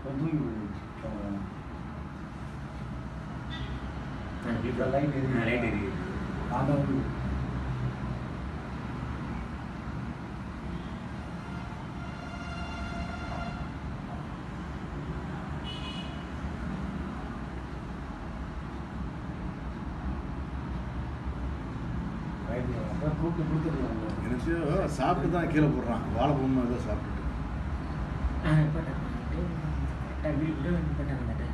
இப்போ தூக்கி போயிடுச்சு கேமரா இப்போ லைட் எரியுது. லைட் எரியுது நான் தான் வந்து ரைட்டு அப்புறம் கூப்பிட்டு கொடுத்துருவாங்க எனக்கு சாப்பிட்டு தான் கீழே போடுறான் வாழைப்பழம் ஏதோ சாப்பிட்டுட்டு ஆ போட்டேன் கரெக்டாக வீடு போட்டாங்க